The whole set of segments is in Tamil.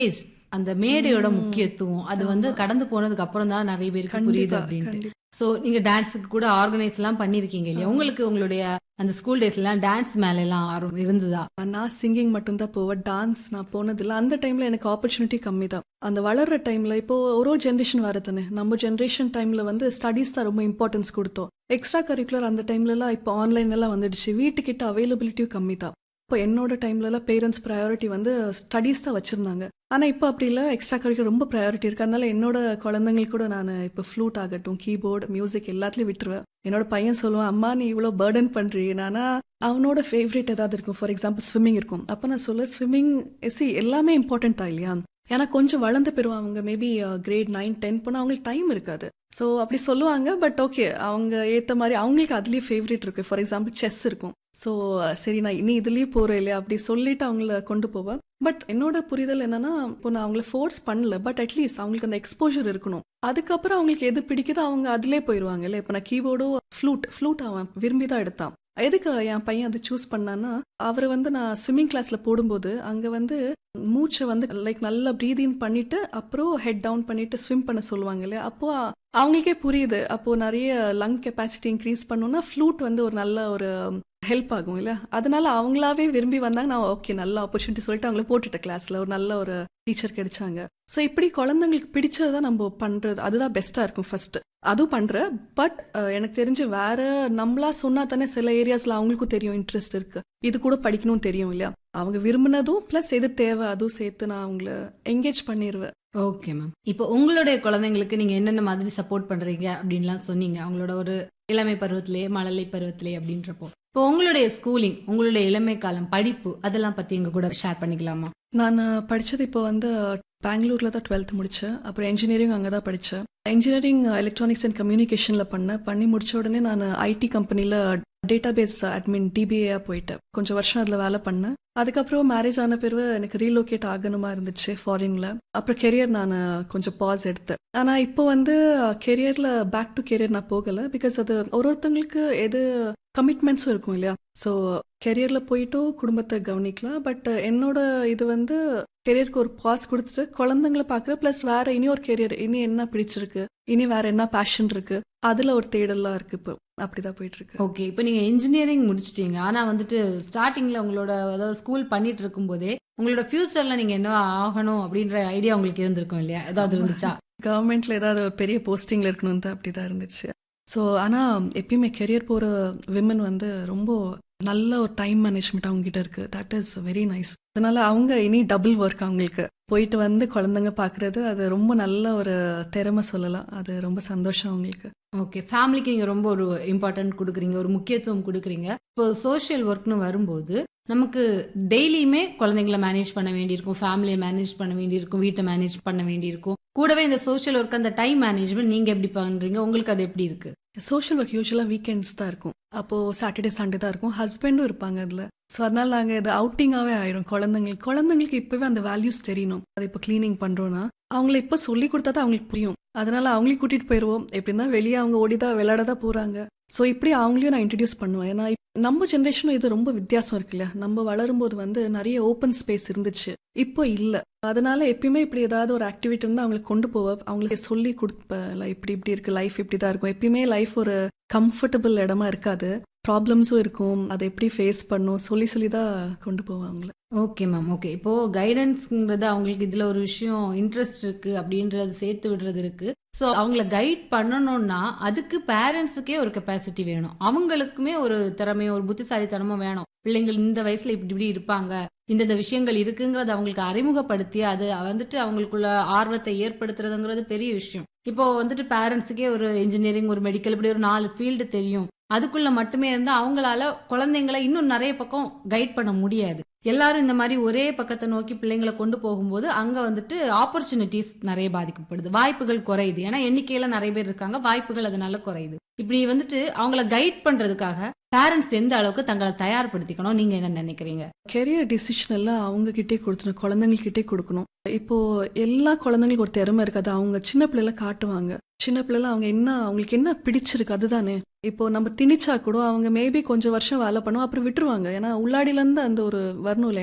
ஸ்டேஜ் அந்த மேடையோட முக்கியத்துவம் அது வந்து கடந்து போனதுக்கு அப்புறம் தான் நிறைய பேருக்கு புரியுது கண்டிப்பா அப்படின்ட்டு கண்டிப்பா சோ நீங்க டான்ஸுக்கு கூட ஆர்கனைஸ் எல்லாம் பண்ணிருக்கீங்க இல்லையா உங்களுக்கு உங்களுடைய அந்த ஸ்கூல் டேஸ்ல எல்லாம் டான்ஸ் மேல எல்லாம் ஆர்வம் இருந்ததா நான் சிங்கிங் மட்டும்தான் போவேன் டான்ஸ் நான் போனதில்லை அந்த டைம்ல எனக்கு ஆப்பர்ச்சுனிட்டி கம்மி தான் அந்த வளர்ற டைம்ல இப்போ ஒரு ஒரு ஜென்ரேஷன் வரதானே நம்ம ஜென்ரேஷன் டைம்ல வந்து ஸ்டடீஸ் தான் ரொம்ப இம்பார்ட்டன்ஸ் கொடுத்தோம் எக்ஸ்ட்ரா கரிக்குலர் அந்த டைம்ல எல்லாம் இப்போ ஆன்லைன் எல்லாம் வந்துடுச்சு வீட்டுக்கிட்ட அவைலபிலிட்டியும் கம்மி தான் இப்போ என்னோட டைம்ல எல்லாம் பேரண்ட்ஸ் ப்ரையாரிட்டி வந்து ஸ்டடீஸ் தான் வச்சிருந்தாங்க ஆனா இப்போ அப்படி இல்லை எக்ஸ்ட்ரா கரிக்குலர் ரொம்ப ப்ரையாரிட்டி இருக்கு அதனால என்னோட குழந்தைங்களுக்கு கூட நான் இப்போ ஃப்ளூட் ஆகட்டும் கீபோர்டு மியூசிக் எல்லாத்துலயும் விட்டுருவேன் என்னோட பையன் சொல்லுவான் அம்மா நீ இவ்வளோ பேர்டன் பண்றீங்க நானா அவனோட ஃபேவரட் ஏதாவது இருக்கும் ஃபார் எக்ஸாம்பிள் ஸ்விம்மிங் இருக்கும் அப்போ நான் சொல்ல ஸ்விம்மிங் சி எல்லாமே இம்பார்ட்டன்ட் தான் இல்லையா ஏன்னா கொஞ்சம் வளர்ந்த பெறும் அவங்க மேபி கிரேட் நைன் டென் போனால் அவங்களுக்கு டைம் இருக்காது ஸோ அப்படி சொல்லுவாங்க பட் ஓகே அவங்க ஏற்ற மாதிரி அவங்களுக்கு அதுலேயே ஃபேவரட் இருக்கு ஃபார் எக்ஸாம்பிள் செஸ் இருக்கும் ஸோ சரி நான் நீ இதுலேயே போகிறேன் இல்லையா அப்படி சொல்லிட்டு அவங்கள கொண்டு போவேன் பட் என்னோட புரிதல் என்னன்னா இப்போ நான் அவங்கள ஃபோர்ஸ் பண்ணல பட் அட்லீஸ்ட் அவங்களுக்கு அந்த எக்ஸ்போஜர் இருக்கணும் அதுக்கப்புறம் அவங்களுக்கு எது பிடிக்குதோ அவங்க அதிலே போயிடுவாங்க இல்லை இப்போ நான் கீபோர்டோ ஃப்ளூட் ஃப்ளூட் அவன் விரும்பி தான் எடுத்தான் எதுக்கு என் பையன் அதை சூஸ் பண்ணான்னா அவரை வந்து நான் ஸ்விம்மிங் கிளாஸ்ல போடும்போது அங்க வந்து மூச்சை வந்து லைக் நல்லா ப்ரீத் இன் பண்ணிட்டு அப்புறம் ஹெட் டவுன் பண்ணிட்டு ஸ்விம் பண்ண சொல்லுவாங்க இல்லையா அப்போ அவங்களுக்கே புரியுது அப்போ நிறைய லங் கெப்பாசிட்டி இன்க்ரீஸ் பண்ணோம்னா ஃப்ளூட் வந்து ஒரு நல்ல ஒரு ஹெல்ப் ஆகும் இல்ல அதனால அவங்களாவே விரும்பி வந்தாங்க நான் ஓகே நல்ல ஆப்பர்ச்சுனிட்டி சொல்லிட்டு அவங்கள போட்டுட்டேன் கிளாஸ்ல ஒரு நல்ல ஒரு டீச்சர் கிடைச்சாங்க ஸோ இப்படி குழந்தைங்களுக்கு பிடிச்சதை நம்ம பண்றது அதுதான் பெஸ்டா இருக்கும் ஃபர்ஸ்ட் அதுவும் பண்றேன் பட் எனக்கு தெரிஞ்சு வேற நம்மளா சொன்னா தானே சில ஏரியாஸ்ல அவங்களுக்கும் தெரியும் இன்ட்ரெஸ்ட் இருக்கு இது கூட படிக்கணும்னு தெரியும் இல்லையா அவங்க விரும்பினதும் பிளஸ் எது தேவை அதுவும் சேர்த்து நான் அவங்கள என்கேஜ் பண்ணிடுவேன் ஓகே மேம் இப்போ உங்களுடைய குழந்தைங்களுக்கு நீங்க என்னென்ன மாதிரி சப்போர்ட் பண்றீங்க அப்படின்லாம் சொன்னீங்க அவங்களோட ஒரு இளமை பருவத்திலே மழலை பருவத்திலே அப்படின்றப்போ இப்போ உங்களுடைய ஸ்கூலிங் உங்களுடைய இளமை காலம் படிப்பு அதெல்லாம் பத்தி எங்க கூட ஷேர் பண்ணிக்கலாமா நான் படிச்சது இப்போ வந்து பெங்களூர்ல தான் டுவெல்த் முடிச்சேன் அப்புறம் இன்ஜினியரிங் அங்கே தான் படித்தேன் இன்ஜினியரிங் எலக்ட்ரானிக்ஸ் அண்ட் கம்யூனிகேஷன்ல பண்ணேன் பண்ணி முடிச்ச உடனே நான் ஐடி கம்பெனில டேட்டாபேஸ் அட்மின் டிபிஏயா போயிட்டேன் கொஞ்சம் வருஷம் அதில் வேலை பண்ணேன் அதுக்கப்புறம் மேரேஜ் ஆன பிறகு எனக்கு ரீலோகேட் ஆகணுமா இருந்துச்சு ஃபாரின்ல அப்புறம் கெரியர் நான் கொஞ்சம் பாஸ் எடுத்தேன் ஆனா இப்போ வந்து கெரியர்ல பேக் டு கெரியர் நான் போகல பிகாஸ் அது ஒரு ஒருத்தவங்களுக்கு எது கமிட்மெண்ட்ஸும் இருக்கும் இல்லையா ஸோ கெரியர்ல போயிட்டும் குடும்பத்தை கவனிக்கலாம் பட் என்னோட இது வந்து கெரியருக்கு ஒரு பாஸ் கொடுத்துட்டு குழந்தைங்களை பார்க்குற ப்ளஸ் வேற இனி ஒரு கெரியர் இனி என்ன பிடிச்சிருக்கு இனி வேற என்ன பேஷன் இருக்கு அதுல ஒரு தேடல்லாம் இருக்கு இப்போ அப்படிதான் போயிட்டு இருக்கு ஓகே இப்போ நீங்க இன்ஜினியரிங் முடிச்சிட்டீங்க ஆனா வந்துட்டு ஸ்டார்டிங்ல உங்களோட அதாவது ஸ்கூல் பண்ணிட்டு இருக்கும்போதே உங்களோட ஃபியூச்சர்ல நீங்க என்ன ஆகணும் அப்படின்ற ஐடியா உங்களுக்கு இருந்திருக்கும் இல்லையா ஏதாவது இருந்துச்சா கவர்மெண்ட்ல ஏதாவது ஒரு பெரிய போஸ்டிங்ல இருக்கணும் தான் அப்படிதான் இருந்துச்சு ஸோ ஆனா எப்பயுமே கெரியர் போற விமன் வந்து ரொம்ப நல்ல ஒரு டைம் மேனேஜ்மெண்ட் அவங்க கிட்ட இருக்கு தட் இஸ் வெரி நைஸ் அதனால அவங்க இனி டபுள் ஒர்க் அவங்களுக்கு போயிட்டு வந்து குழந்தைங்க பாக்குறது அது ரொம்ப நல்ல ஒரு திறமை சொல்லலாம் அது ரொம்ப சந்தோஷம் அவங்களுக்கு ஓகே ஃபேமிலிக்கு நீங்க ரொம்ப ஒரு இம்பார்ட்டன்ட் கொடுக்குறீங்க ஒரு முக்கியத்துவம் கொடுக்குறீங்க இப்போ சோஷியல் ஒர்க்னு வரும்போது நமக்கு டெய்லியுமே குழந்தைங்கள மேனேஜ் பண்ண வேண்டியிருக்கும் ஃபேமிலியை மேனேஜ் பண்ண வேண்டியிருக்கும் வீட்டை மேனேஜ் பண்ண வேண்டியிருக்கும் கூடவே இந்த சோஷியல் ஒர்க் அந்த டைம் மேனேஜ்மெண்ட் நீங்க எப்படி பண்றீங்க உங்களுக்கு அது எப்படி இருக்கு சோஷியல் ஒர்க் யூஸ்வலா வீக்கெண்ட்ஸ் தான் இருக்கும் அப்போ சாட்டர்டே சண்டே தான் இருக்கும் ஹஸ்பண்டும் இருப்பாங்க அதுல ஸோ அதனால நாங்கள் இது அவுட்டிங்காகவே ஆயிரும் குழந்தைங்களுக்கு குழந்தைங்களுக்கு இப்பவே அந்த வேல்யூஸ் தெரியணும் அது இப்போ கிளீனிங் பண்றோம்னா அவங்கள இப்போ சொல்லி கொடுத்தா தான் அவங்களுக்கு புரியும் அதனால அவங்களையும் கூட்டிட்டு போயிடுவோம் எப்படின்னா வெளியே அவங்க ஓடிதான் விளையாட தான் போறாங்க ஸோ இப்படி அவங்களையும் நான் இன்ட்ரடியூஸ் பண்ணுவேன் ஏன்னா நம்ம ஜென்ரேஷனும் இது ரொம்ப வித்தியாசம் இருக்கு இல்லையா நம்ம வளரும்போது வந்து நிறைய ஓப்பன் ஸ்பேஸ் இருந்துச்சு இப்போ இல்லை அதனால எப்பயுமே இப்படி ஏதாவது ஒரு ஆக்டிவிட்டி இருந்தால் அவங்களுக்கு கொண்டு போவ அவங்களுக்கு சொல்லி கொடுப்பேன் இப்படி இப்படி இருக்கு லைஃப் இப்படி தான் இருக்கும் எப்பயுமே லைஃப் ஒரு கம்ஃபர்டபுள் இடமா இருக்காது ப்ராப்ளம்ஸும் இருக்கும் அதை எப்படி ஃபேஸ் பண்ணும் சொல்லி சொல்லி தான் கொண்டு போவாங்கள ஓகே மேம் ஓகே இப்போ கைடன்ஸ்ங்கிறது அவங்களுக்கு இதுல ஒரு விஷயம் இன்ட்ரெஸ்ட் இருக்கு அப்படின்றது சேர்த்து விடுறது இருக்கு ஸோ அவங்கள கைட் பண்ணணும்னா அதுக்கு பேரண்ட்ஸுக்கே ஒரு கெப்பாசிட்டி வேணும் அவங்களுக்குமே ஒரு திறமையோ ஒரு புத்திசாலித்தனமோ வேணும் பிள்ளைங்கள் இந்த வயசுல இப்படி இப்படி இருப்பாங்க இந்தந்த விஷயங்கள் இருக்குங்கிறத அவங்களுக்கு அறிமுகப்படுத்தி அது வந்துட்டு அவங்களுக்குள்ள ஆர்வத்தை ஏற்படுத்துறதுங்கிறது பெரிய விஷயம் இப்போ வந்துட்டு பேரண்ட்ஸுக்கே ஒரு இன்ஜினியரிங் ஒரு மெடிக்கல் இப்படி ஒரு நாலு ஃபீல்டு தெரியும் அதுக்குள்ள மட்டுமே இருந்தா அவங்களால குழந்தைங்களை இன்னும் நிறைய பக்கம் கைட் பண்ண முடியாது எல்லாரும் இந்த மாதிரி ஒரே பக்கத்தை நோக்கி பிள்ளைங்களை கொண்டு போகும்போது அங்க வந்துட்டு ஆப்பர்ச்சுனிட்டிஸ் நிறைய பாதிக்கப்படுது வாய்ப்புகள் குறையுது ஏன்னா எண்ணிக்கையில நிறைய பேர் இருக்காங்க வாய்ப்புகள் அதனால குறையுது இப்படி வந்துட்டு அவங்கள கைட் பண்றதுக்காக பேரண்ட்ஸ் எந்த அளவுக்கு தங்களை தயார்படுத்திக்கணும் நீங்க என்ன நினைக்கிறீங்க கெரியர் டிசிஷன் எல்லாம் அவங்க கிட்டே கொடுத்துணும் குழந்தைங்கக்கிட்டே கொடுக்கணும் இப்போ எல்லா குழந்தைங்களுக்கும் ஒரு திறமை இருக்காது அவங்க சின்ன பிள்ளைல காட்டுவாங்க சின்ன பிள்ளைல அவங்க என்ன அவங்களுக்கு என்ன பிடிச்சிருக்கு அதுதானே இப்போ நம்ம திணிச்சா கூட அவங்க மேபி கொஞ்சம் வருஷம் வேலை பண்ணுவோம் அப்புறம் விட்டுருவாங்க ஏன்னா உள்ளாடில இருந்து அந்த ஒரு வரணும்ல எண்ணம்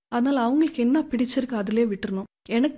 அதனால அவங்களுக்கு என்ன பிடிச்சிருக்கு அதிலே விட்டுறணும் எனக்கு